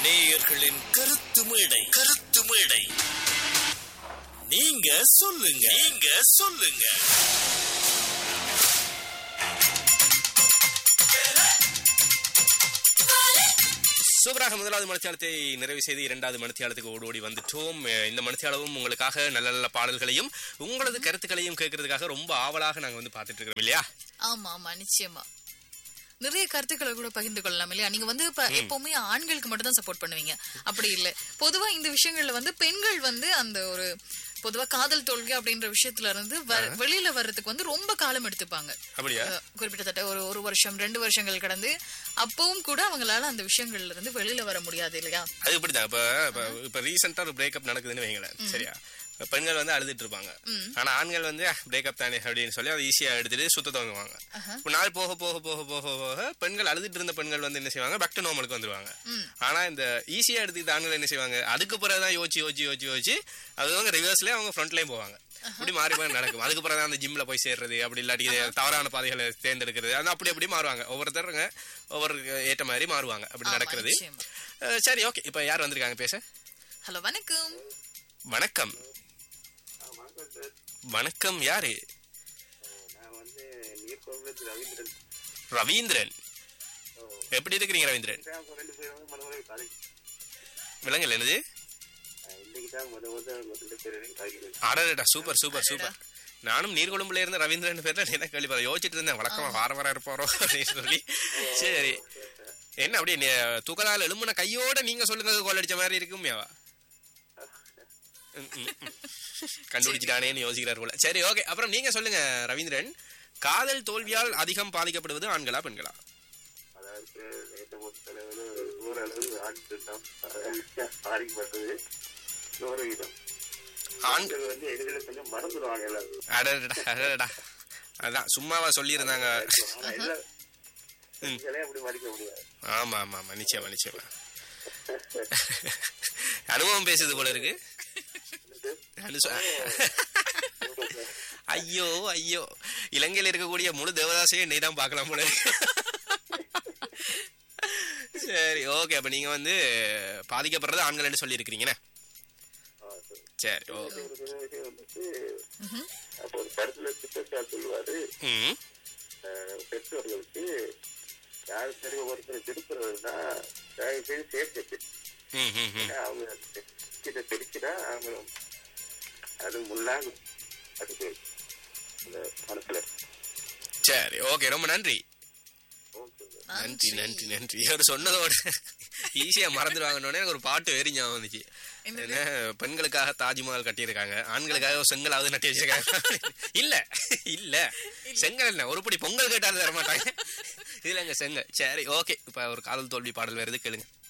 நேயர்களின் கருத்து மேடை கருத்து மேடை நீங்க சொல்லுங்க நீங்க சொல்லுங்க சூப்பராக முதலாவது மணித்தியாலத்தை நிறைவு செய்து இரண்டாவது மணித்தியாலத்துக்கு ஓடி ஓடி வந்துட்டோம் அஹ் இந்த மணித்தியாலமும் உங்களுக்காக நல்ல நல்ல பாடல்களையும் உங்களது கருத்துக்களையும் கேட்கறதுக்காக ரொம்ப ஆவலாக நாங்க வந்து பார்த்துட்டு இருக்கிறோம் இல்லையா ஆமா ஆமா நிச்சயமா நிறைய கருத்துக்களை கூட பகிர்ந்து கொள்ளலாம் இல்லையா நீங்க வந்து இப்ப எப்பவுமே ஆண்களுக்கு மட்டும் தான் சப்போர்ட் பண்ணுவீங்க அப்படி இல்ல பொதுவா இந்த விஷயங்கள்ல வந்து பெண்கள் வந்து அந்த ஒரு பொதுவா காதல் தோல்வி அப்படின்ற விஷயத்துல இருந்து வ- வெளியில வர்றதுக்கு வந்து ரொம்ப காலம் எடுத்துப்பாங்க அப்படியா அஹ், குறிப்பிட்டத்தட்ட ஒரு ஒரு வருஷம் ரெண்டு வருஷங்கள் கடந்து அப்பவும் கூட அவங்களால அந்த விஷயங்கள்ல இருந்து வெளியில வர முடியாது இல்லையா அது இப்படிதான் இப்ப இப்ப- இப்ப ரீசெண்டா ஒரு பிரேக்கப் நடக்குதுன்னு வைங்களேன் சரியா இப்ப பெண்கள் வந்து அழுதுட்டு இருப்பாங்க ஆனா ஆண்கள் வந்து பிரேக்கப் தானே அப்படின்னு சொல்லி அதை ஈஸியா எடுத்துட்டு சுத்த துவங்குவாங்க இப்ப நாள் போக போக போக போக போக பெண்கள் அழுதுட்டு இருந்த பெண்கள் வந்து என்ன செய்வாங்க பேக் டு நார்மலுக்கு வந்துருவாங்க ஆனா இந்த ஈஸியா எடுத்துக்கிட்ட ஆண்கள் என்ன செய்வாங்க அதுக்கு பிறகுதான் யோசிச்சு யோசிச்சு யோசிச்சு யோசிச்சு அது அவங்க ரிவர்ஸ்ல அவங்க ஃப்ரண்ட்லயும் போவாங்க இப்படி மாறி மாறி நடக்கும் அதுக்கு பிறகு அந்த ஜிம்ல போய் சேர்றது அப்படி இல்லாட்டி தவறான பாதைகளை தேர்ந்தெடுக்கிறது அது அப்படி அப்படி மாறுவாங்க ஒவ்வொருத்தருங்க ஒவ்வொரு ஏற்ற மாதிரி மாறுவாங்க அப்படி ஆமா, நடக்கிறது நிச்சயமா. அஹ் சரி ஓகே இப்ப யார் வந்திருக்காங்க பேச ஹலோ வணக்கம் வணக்கம் வணக்கம் சார் வணக்கம் யாரு நான் வந்து நீர்கோவில் ரவீந்திரன் ரவீந்திரன் எப்படி இருக்கிறீங்க ரவீந்திரன் தான் ரெண்டு பேரும் வந்து முதல் முறை காலேஜ் விலங்கல் என்னது இன்னைக்கு தான் முத முதல் ரெண்டு பேரையும் காய்க்கிறது அடடா சூப்பர் சூப்பர் சூப்பர் நானும் நீர்கொழும்புல இருந்த ரவீந்திரன் பேர்ல என்ன கேள்வி யோசிச்சுட்டு இருந்தேன் வழக்கமா வார வாரம் இருப்பாரோ அப்படின்னு சொல்லி சரி என்ன அப்படியே நீ- தூக்கலால் எழும்புன கையோட நீங்க சொல்லுங்க கோல் அடிச்ச மாதிரி இருக்கும்யாவா ம், ம், ம். கண்டுபிடிச்சிட்டானேன்னு யோசிக்கிறார் போல சரி ஓகே அப்புறம் நீங்க சொல்லுங்க ரவீந்திரன் காதல் தோல்வியால் அதிகம் பாதிக்கப்படுவது ஆண்களா பெண்களா அதாவது நேற்று பொறுத்தளவு ஓரளவு ஆண்டு தான் பாதிக்கப்பட்டது நூறு வீதம் ஆண் ஆண்கள் வந்து எதிரில் கொஞ்சம் மறந்துடுவாங்க எல்லாரும் அடடா அடடா அதான் சும்மாவா சொல்லியிருந்தாங்க ஆனா எல்லா பெண்களே அப்படி மதிக்க முடியாது ஆமா ஆமா ஆமா நிச்சயமா நிச்சயமா அனுபவம் பேசுது போல இருக்கு அனுச- ஐயோ ஐயோ இலங்கையில இருக்கக்கூடிய முழு தேவதாசையும் நீ தான் பார்க்கலாம் போல இருக்கு. சரி ஓகே அப்ப நீங்க வந்து பாதிக்கப்படுறது ஆண்கள்னு சொல்லி இருக்கிறீங்கண்ணே ஆ, சரி. சரி ஓகே ஒரு சின்ன விஷயம் வந்துட்டு அப்போ ஒரு படத்துல சித்தச்சார் சொல்லுவாரு ம் அஹ், பெற்றோர்களுக்கு யாரு சரி ஒருத்தர் திருப்புறதுன்னா தயவு செய்து சேர்த்து ம் ம் ம் ஏன்னா அவங்க கிட்ட தெரிச்சுட்டா அவங்க அது முள்ளாகும் அதுக்கு அந்த மனசுல சரி ஓகே ரொம்ப நன்றி ஓகே நன்றி நன்றி நன்றி அவர் சொன்னதோட ஈஸியா மறந்துடுவாங்கன்னு எனக்கு ஒரு பாட்டு வேறு ஞாபகம் வந்துச்சு என்ன பெண்களுக்காக தாஜ்மஹால் கட்டியிருக்காங்க ஆண்களுக்காக ஒரு செங்கலாவது நட்டி வச்சிருக்காங்க இல்ல இல்ல செங்கல் என்ன ஒரு படி பொங்கல் கேட்டாலும் தர மாட்டாங்க இதுல எங்க செங்கல் சரி ஓகே இப்ப ஒரு காதல் தோல்வி பாடல் வருது கேளுங்க